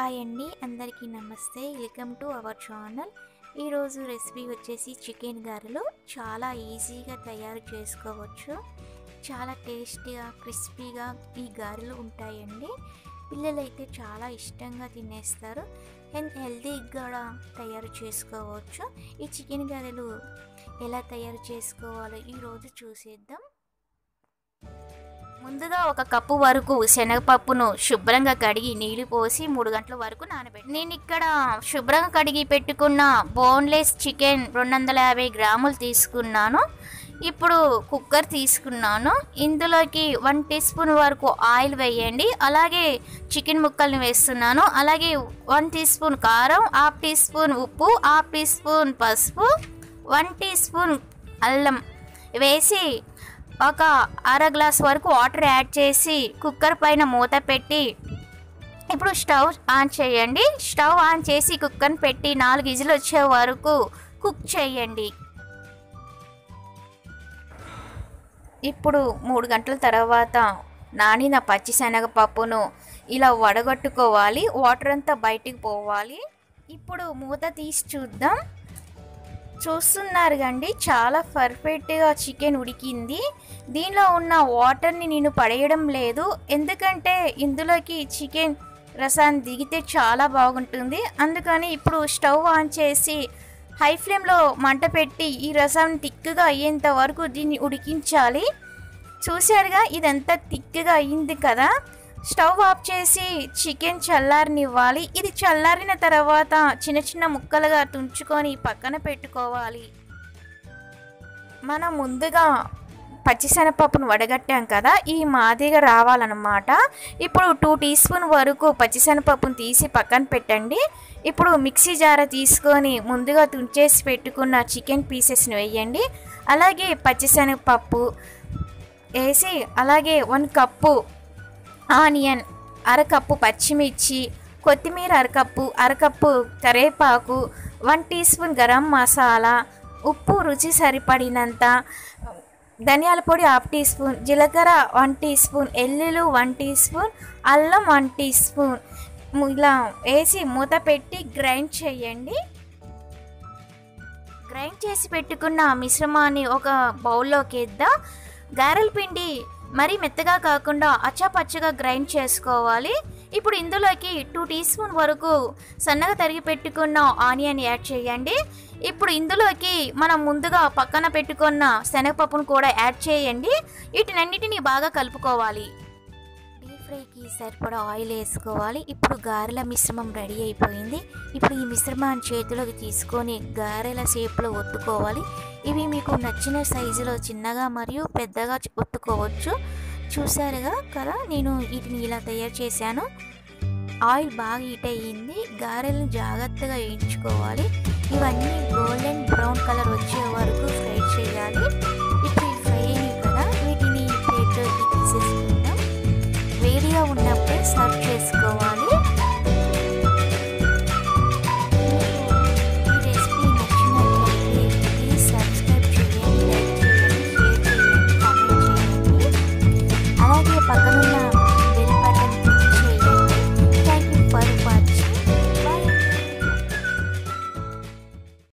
hi అండి అందరికీ నమస్తే వెల్కమ్ టు అవర్ ఛానల్ ఈరోజు రెసిపీ వచ్చేసి చికెన్ గారెలు చాలా ఈజీగా తయారు చేసుకోవచ్చు చాలా టేస్టీగా క్రిస్పీగా ఈ గారెలు ఉంటాయండి పిల్లలైతే చాలా ఇష్టంగా తినేస్తారు అండ్ హెల్తీగా కూడా తయారు చేసుకోవచ్చు ఈ చికెన్ గారెలు ఎలా తయారు చేసుకోవాలో ఈరోజు చూసేద్దాం ముందుగా ఒక కప్పు వరకు శనగపప్పును శుభ్రంగా కడిగి నీళ్లు పోసి మూడు గంటల వరకు నానబెట్టి నేను ఇక్కడ శుభ్రంగా కడిగి పెట్టుకున్న బోన్లెస్ చికెన్ రెండు వందల యాభై గ్రాములు తీసుకున్నాను ఇప్పుడు కుక్కర్ తీసుకున్నాను ఇందులోకి వన్ టీ స్పూన్ వరకు ఆయిల్ వేయండి అలాగే చికెన్ ముక్కల్ని వేస్తున్నాను అలాగే వన్ టీ స్పూన్ కారం హాఫ్ టీ స్పూన్ ఉప్పు హాఫ్ టీ స్పూన్ పసుపు వన్ టీ స్పూన్ అల్లం వేసి ఒక అర గ్లాస్ వరకు వాటర్ యాడ్ చేసి కుక్కర్ పైన మూత పెట్టి ఇప్పుడు స్టవ్ ఆన్ చేయండి స్టవ్ ఆన్ చేసి కుక్కర్ని పెట్టి నాలుగు విజిల్ వచ్చే వరకు కుక్ చేయండి ఇప్పుడు మూడు గంటల తర్వాత నానిన పచ్చిశనగపప్పును ఇలా వడగట్టుకోవాలి వాటర్ అంతా బయటికి పోవాలి ఇప్పుడు మూత తీసి చూద్దాం చూస్తున్నారు కండి చాలా పర్ఫెక్ట్గా చికెన్ ఉడికింది దీనిలో ఉన్న వాటర్ని నేను పడేయడం లేదు ఎందుకంటే ఇందులోకి చికెన్ రసాన్ని దిగితే చాలా బాగుంటుంది అందుకని ఇప్పుడు స్టవ్ ఆన్ చేసి హై ఫ్లేమ్లో మంట పెట్టి ఈ రసాన్ని తిక్కుగా అయ్యేంత వరకు దీన్ని ఉడికించాలి చూశారుగా ఇదంతా తిక్కుగా అయ్యింది కదా స్టవ్ ఆఫ్ చేసి చికెన్ చల్లారనివ్వాలి ఇది చల్లారిన తర్వాత చిన్న చిన్న ముక్కలుగా తుంచుకొని పక్కన పెట్టుకోవాలి మనం ముందుగా పచ్చిశనగపప్పును వడగట్టాం కదా ఈ మాదిరిగా రావాలన్నమాట ఇప్పుడు టూ టీ స్పూన్ వరకు పచ్చిశనగపప్పును తీసి పక్కన పెట్టండి ఇప్పుడు మిక్సీ జార తీసుకొని ముందుగా తుంచేసి పెట్టుకున్న చికెన్ పీసెస్ని వేయండి అలాగే పచ్చిశనగపప్పు వేసి అలాగే వన్ కప్పు ఆనియన్ అరకప్పు పచ్చిమిర్చి కొత్తిమీర అరకప్పు అరకప్పు కరివేపాకు one teaspoon garam masala ఉప్పు రుచి సరిపడినంత ధనియాల పొడి హాఫ్ టీ స్పూన్ జీలకర్ర వన్ టీ స్పూన్ ఎల్లులు వన్ టీ స్పూన్ అల్లం వన్ టీ స్పూన్ ఇలా వేసి మూత పెట్టి గ్రైండ్ చేయండి గ్రైండ్ చేసి పెట్టుకున్న మిశ్రమాన్ని ఒక బౌల్లోకి వేద్దాం గారెల పిండి మరీ మెత్తగా కాకుండా అచ్చాపచ్చగా గ్రైండ్ చేసుకోవాలి ఇప్పుడు ఇందులోకి టూ టీ స్పూన్ వరకు సన్నగా తరిగి పెట్టుకున్న ఆనియన్ యాడ్ చేయండి ఇప్పుడు ఇందులోకి మనం ముందుగా పక్కన పెట్టుకున్న శనగపప్పును కూడా యాడ్ చేయండి వీటినన్నిటిని బాగా కలుపుకోవాలి డీప్ ఫ్రైకి సరిపడా ఆయిల్ వేసుకోవాలి ఇప్పుడు గారెల మిశ్రమం రెడీ అయిపోయింది ఇప్పుడు ఈ మిశ్రమాన్ని చేతిలోకి తీసుకొని గారెల షేప్లో ఒత్తుకోవాలి ఇవి మీకు నచ్చిన సైజులో చిన్నగా మరియు పెద్దగా ఒత్తుకోవచ్చు చూసారుగా కదా నేను వీటిని ఇలా తయారు చేశాను ఆయిల్ బాగా హీట్ అయ్యింది గారెలను జాగ్రత్తగా వేయించుకోవాలి ఇవన్నీ గోల్డెన్ బ్రౌన్ కలర్ వచ్చే వరకు ఫ్రై చేయాలి